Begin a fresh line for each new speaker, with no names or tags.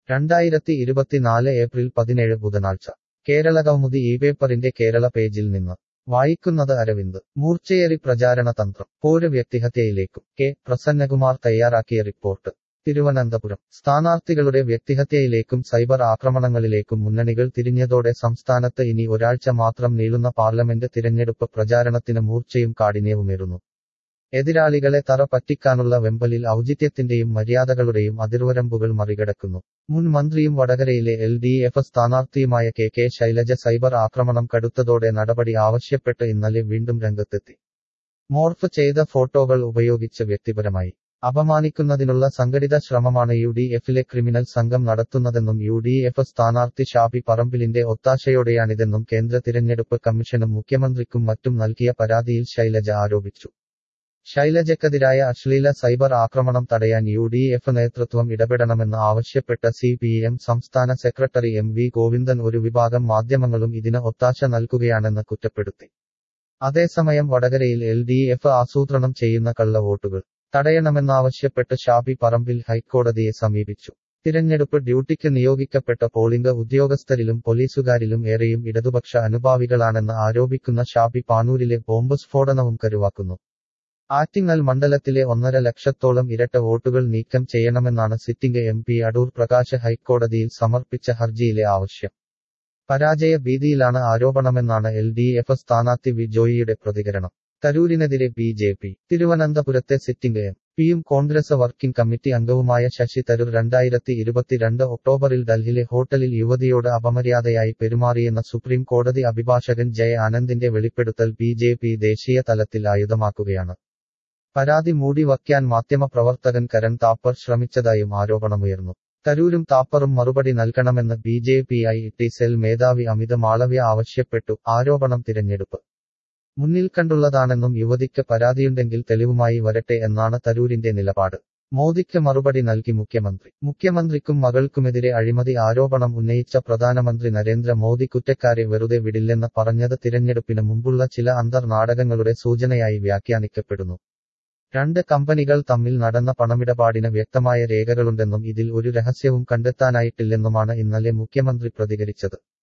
രണ്ടായിരത്തി ഇരുപത്തിനാല് ഏപ്രിൽ പതിനേഴ് ബുധനാഴ്ച കേരളകൗമുദി ഈ പേപ്പറിന്റെ കേരള പേജിൽ നിന്ന് വായിക്കുന്നത് അരവിന്ദ് മൂർച്ചയേറി പ്രചാരണ തന്ത്രം പോര് വ്യക്തിഹത്യയിലേക്കും കെ പ്രസന്നകുമാർ തയ്യാറാക്കിയ റിപ്പോർട്ട് തിരുവനന്തപുരം സ്ഥാനാർത്ഥികളുടെ വ്യക്തിഹത്യയിലേക്കും സൈബർ ആക്രമണങ്ങളിലേക്കും മുന്നണികൾ തിരിഞ്ഞതോടെ സംസ്ഥാനത്ത് ഇനി ഒരാഴ്ച മാത്രം നീളുന്ന പാർലമെന്റ് തിരഞ്ഞെടുപ്പ് പ്രചാരണത്തിന് മൂർച്ചയും കാഠിന്യവുമേറുന്നു എതിരാളികളെ തറ പറ്റിക്കാനുള്ള വെമ്പലിൽ ഔചിത്യത്തിന്റെയും മര്യാദകളുടെയും അതിർവരമ്പുകൾ മറികടക്കുന്നു മുൻ മന്ത്രിയും വടകരയിലെ എൽ ഡി എഫ് സ്ഥാനാർത്ഥിയുമായ കെ കെ ശൈലജ സൈബർ ആക്രമണം കടുത്തതോടെ നടപടി ആവശ്യപ്പെട്ട് ഇന്നലെ വീണ്ടും രംഗത്തെത്തി മോർഫ് ചെയ്ത ഫോട്ടോകൾ ഉപയോഗിച്ച് വ്യക്തിപരമായി അപമാനിക്കുന്നതിനുള്ള സംഘടിത ശ്രമമാണ് യു ഡി എഫിലെ ക്രിമിനൽ സംഘം നടത്തുന്നതെന്നും യു ഡി എഫ് സ്ഥാനാർത്ഥി ഷാബി പറമ്പിലിന്റെ ഒത്താശയോടെയാണിതെന്നും കേന്ദ്ര തിരഞ്ഞെടുപ്പ് കമ്മീഷനും മുഖ്യമന്ത്രിക്കും മറ്റും നൽകിയ പരാതിയിൽ ശൈലജ ആരോപിച്ചു ശൈലജക്കെതിരായ അശ്ലീല സൈബർ ആക്രമണം തടയാൻ യു ഡി എഫ് നേതൃത്വം ഇടപെടണമെന്ന് ആവശ്യപ്പെട്ട സി പി എം സംസ്ഥാന സെക്രട്ടറി എം വി ഗോവിന്ദൻ ഒരു വിഭാഗം മാധ്യമങ്ങളും ഇതിന് ഒത്താശ നൽകുകയാണെന്ന് കുറ്റപ്പെടുത്തി അതേസമയം വടകരയിൽ എൽ ഡി എഫ് ആസൂത്രണം ചെയ്യുന്ന കള്ളവോട്ടുകൾ തടയണമെന്നാവശ്യപ്പെട്ട് ഷാബി പറമ്പിൽ ഹൈക്കോടതിയെ സമീപിച്ചു തിരഞ്ഞെടുപ്പ് ഡ്യൂട്ടിക്ക് നിയോഗിക്കപ്പെട്ട പോളിംഗ് ഉദ്യോഗസ്ഥരിലും പോലീസുകാരിലും ഏറെയും ഇടതുപക്ഷ അനുഭാവികളാണെന്ന് ആരോപിക്കുന്ന ഷാബി പാനൂരിലെ ബോംബ് സ്ഫോടനവും കരുവാക്കുന്നു ആറ്റിങ്ങൽ മണ്ഡലത്തിലെ ഒന്നര ലക്ഷത്തോളം ഇരട്ട വോട്ടുകൾ നീക്കം ചെയ്യണമെന്നാണ് sitting M P Adoor Prakash ഹൈക്കോടതിയിൽ സമർപ്പിച്ച ഹർജിയിലെ ആവശ്യം പരാജയ ഭീതിയിലാണ് ആരോപണമെന്നാണ് എൽ ഡി എഫ് സ്ഥാനാർത്ഥി വി ജോയിയുടെ പ്രതികരണം തരൂരിനെതിരെ ബി ജെ പി തിരുവനന്തപുരത്തെ സിറ്റിംഗ് എം പിയും കോൺഗ്രസ് വർക്കിംഗ് കമ്മിറ്റി അംഗവുമായ ശശി തരൂർ രണ്ടായിരത്തി ഇരുപത്തിരണ്ട് ഒക്ടോബറിൽ ഡൽഹിയിലെ ഹോട്ടലിൽ യുവതിയോട് അപമര്യാദയായി പെരുമാറിയെന്ന സുപ്രീം കോടതി അഭിഭാഷകൻ ജയ ആനന്ദിന്റെ വെളിപ്പെടുത്തൽ ബി ജെ പി ദേശീയ തലത്തിൽ ആയുധമാക്കുകയാണ് പരാതി മൂടി വയ്ക്കാൻ മാധ്യമപ്രവർത്തകൻ കരൺ താപ്പർ ശ്രമിച്ചതായും ആരോപണമുയർന്നു തരൂരും താപ്പറും മറുപടി നൽകണമെന്ന് B J P I T cell മേധാവി അമിത മാളവ്യ ആവശ്യപ്പെട്ടു ആരോപണം തിരഞ്ഞെടുപ്പ് മുന്നിൽ കണ്ടുള്ളതാണെന്നും യുവതിക്ക് പരാതിയുണ്ടെങ്കിൽ തെളിവുമായി വരട്ടെ എന്നാണ് തരൂരിന്റെ നിലപാട് മോദിക്ക് മറുപടി നൽകി മുഖ്യമന്ത്രി മുഖ്യമന്ത്രിക്കും മകൾക്കുമെതിരെ അഴിമതി ആരോപണം ഉന്നയിച്ച പ്രധാനമന്ത്രി നരേന്ദ്ര മോദി കുറ്റക്കാരെ വെറുതെ വിടില്ലെന്ന് പറഞ്ഞത് തിരഞ്ഞെടുപ്പിന് മുമ്പുള്ള ചില അന്തർനാടകങ്ങളുടെ സൂചനയായി വ്യാഖ്യാനിക്കപ്പെടുന്നു രണ്ട് കമ്പനികൾ തമ്മിൽ നടന്ന പണമിടപാടിന് വ്യക്തമായ രേഖകളുണ്ടെന്നും ഇതിൽ ഒരു രഹസ്യവും കണ്ടെത്താനായിട്ടില്ലെന്നുമാണ് ഇന്നലെ മുഖ്യമന്ത്രി പ്രതികരിച്ചത്